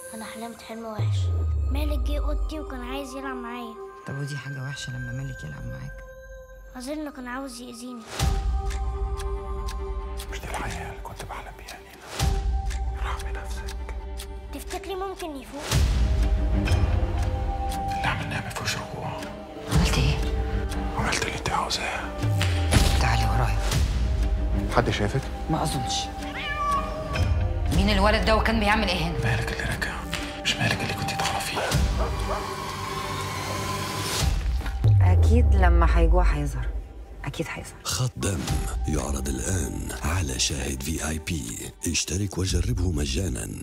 انا حلمت حلم وحش مالك جه اوضتي وكان عايز يلعب معايا طب ودي حاجة وحشة لما مالك يلعب معاك اظن كان عاوز يأذيني مش دي الحياة اللي كنت بحلم بيها يا نينا ارحمي نفسك تفتكري ممكن يفوق اللي عملناه ما فيهوش رجوع عملت ايه؟ عملت اللي انت عاوزاه تعالي ورايا حد شافك؟ ما اظنش مين الولد ده وكان بيعمل ايه هنا؟ مالك اللي رجع مش مالك اللي كنت تعرفيه اكيد لما هيجوع هيظهر اكيد هيظهر خط دم يعرض الآن على شاهد في آي بي اشترك وجربه مجانا